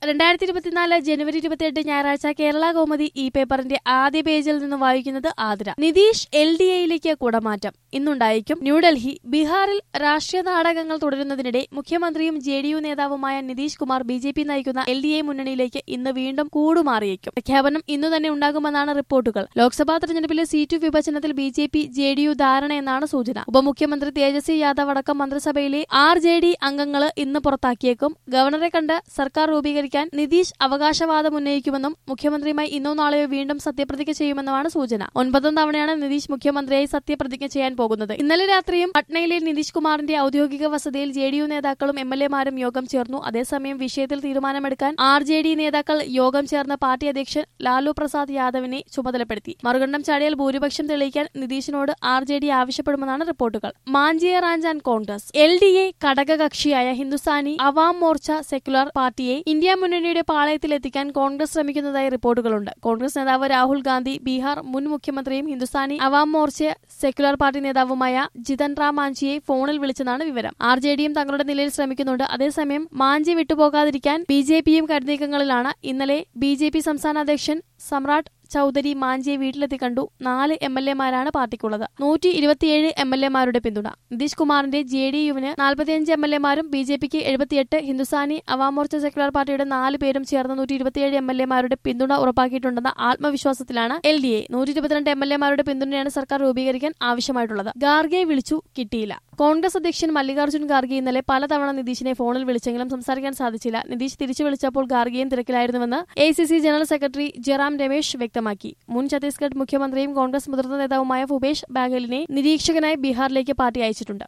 രണ്ടായിരത്തി ഇരുപത്തിനാല് ജനുവരി ഇരുപത്തിയെട്ട് ഞായറാഴ്ച കേരള കൗമുദി ഈ പേപ്പറിന്റെ ആദ്യ പേജിൽ നിന്ന് വായിക്കുന്നത് ആതിര നിതീഷ് എൽ ഡി എയിലേക്ക് കുടമാറ്റം ഇന്നുണ്ടായിരിക്കും ന്യൂഡൽഹി ബീഹാറിൽ രാഷ്ട്രീയ നാടകങ്ങൾ തുടരുന്നതിനിടെ മുഖ്യമന്ത്രിയും ജെ ഡി യു നേതാവുമായ Nitish Kumar B J P നയിക്കുന്ന എൽ ഡി എ മുന്നണിയിലേക്ക് ഇന്ന് വീണ്ടും കൂടുമാറിയേക്കും പ്രഖ്യാപനം ഇന്നു തന്നെ ഉണ്ടാകുമെന്നാണ് റിപ്പോർട്ടുകൾ ലോക്സഭാ തെരഞ്ഞെടുപ്പിലെ സീറ്റു വിഭജനത്തിൽ B J P J D U ധാരണയെന്നാണ് സൂചന ഉപമുഖ്യമന്ത്രി തേജസ്വി യാദവ് അടക്കം മന്ത്രിസഭയിലെ ആർ ജെ ഡി അംഗങ്ങൾ ഇന്ന് പുറത്താക്കിയേക്കും ഗവർണറെ കണ്ട് സർക്കാർ രൂപീകരിക്കാൻ നിതീഷ് അവകാശവാദം ഉന്നയിക്കുമെന്നും മുഖ്യമന്ത്രിയുമായി ഇന്നോ നാളെയോ വീണ്ടും സത്യപ്രതിജ്ഞ ചെയ്യുമെന്നുമാണ് സൂചന ഒൻപതാം തവണയാണ് നിതീഷ് മുഖ്യമന്ത്രിയായി സത്യപ്രതിജ്ഞ ചെയ്യാൻ പോകുന്നത് ഇന്നലെ രാത്രിയും പട്നയിലെ നിതീഷ് കുമാറിന്റെ ഔദ്യോഗിക വസതിയിൽ ജെ ഡി യു നേതാക്കളും എം എൽ എമാരും യോഗം ചേർന്നു അതേസമയം വിഷയത്തിൽ തീരുമാനമെടുക്കാൻ ആർ ജെ ഡി നേതാക്കൾ യോഗം ചേർന്ന് പാർട്ടി അധ്യക്ഷൻ ലാലു പ്രസാദ് യാദവിനെ ചുമതലപ്പെടുത്തി മറുകണ്ഠം ചാടിയാൽ ഭൂരിപക്ഷം തെളിയിക്കാൻ നിതീഷിനോട് ആർ ജെ ഡി ആവശ്യപ്പെടുമെന്നാണ് റിപ്പോർട്ടുകൾ മാഞ്ചിയ റാഞ്ച് and Congress L D A ഘടകകക്ഷിയായ ഹിന്ദുസ്ഥാനി അവാം മോർച്ച സെക്യുലർ പാർട്ടിയെ ഇന്ത്യ മുന്നണിയുടെ പാളയത്തിലെത്തിക്കാൻ കോൺഗ്രസ് ശ്രമിക്കുന്നതായി റിപ്പോർട്ടുകളുണ്ട് കോൺഗ്രസ് നേതാവ് രാഹുൽ ഗാന്ധി ബീഹാർ മുൻ മുഖ്യമന്ത്രിയും ഹിന്ദുസ്ഥാനി അവാം മോർച്ച സെക്യുലർ പാർട്ടി നേതാവുമായ ജിതൻ റാം മാഞ്ചിയെ ഫോണിൽ വിളിച്ചെന്നാണ് വിവരം ആർ ജെ ഡിയും തങ്ങളുടെ നിലയിൽ ശ്രമിക്കുന്നുണ്ട് അതേസമയം മാഞ്ചി വിട്ടുപോകാതിരിക്കാൻ ബി ജെ പിയും കരുനീക്കങ്ങളിലാണ് ഇന്നലെ ബി ജെ പി സംസ്ഥാന അധ്യക്ഷൻ സമ്രാട്ട് ചൌധരി മാഞ്ചിയെ വീട്ടിലെത്തി കണ്ടു നാല് എം എൽ എമാരാണ് പാർട്ടിക്കുള്ളത് നൂറ്റി ഇരുപത്തിയേഴ് എം എൽ എമാരുടെ പിന്തുണ നിതീഷ് കുമാറിന്റെ ജെ ഡി യുവിന് നാൽപ്പത്തിയഞ്ച് എം എൽ എമാരും ബി ജെ പിക്ക് എഴുപത്തിയെട്ട് ഹിന്ദുസ്ഥാനി അവാമോർച്ച സെക്യുലർ പാർട്ടിയുടെ നാല് പേരും ചേർന്ന് നൂറ്റി ഇരുപത്തിയേഴ് എം എൽ എമാരുടെ പിന്തുണ ഉറപ്പാക്കിയിട്ടുണ്ടെന്ന ആത്മവിശ്വാസത്തിലാണ് എൽ ഡി എ നൂറ്റി ഇരുപത്തിരണ്ട് എം എൽ എമാരുടെ പിന്തുണയാണ് സർക്കാർ രൂപീകരിക്കാൻ ആവശ്യമായിട്ടുള്ളത് ഗാർഗെ വിളിച്ചു കിട്ടിയില്ല കോൺഗ്രസ് അധ്യക്ഷൻ മല്ലികാർജ്ജുൻ ഖാർഗെ ഇന്നലെ പലതവണ നിതീഷിനെ ഫോണിൽ വിളിച്ചെങ്കിലും സംസാരിക്കാൻ സാധിച്ചില്ല നിതീഷ് തിരിച്ചു വിളിച്ചപ്പോൾ ഖാർഗെയും തിരക്കിലായിരുന്നുവെന്ന് A C C general secretary Jairam Ramesh വ്യക്തമാക്കി മുൻ ഛത്തീസ്ഗഡ് മുഖ്യമന്ത്രിയും കോൺഗ്രസ് മുതിർന്ന നേതാവുമായ ഭൂപേഷ് ബാഗലിനെ നിരീക്ഷകനായി ബീഹാറിലേക്ക് പാർട്ടി അയച്ചിട്ടുണ്ട്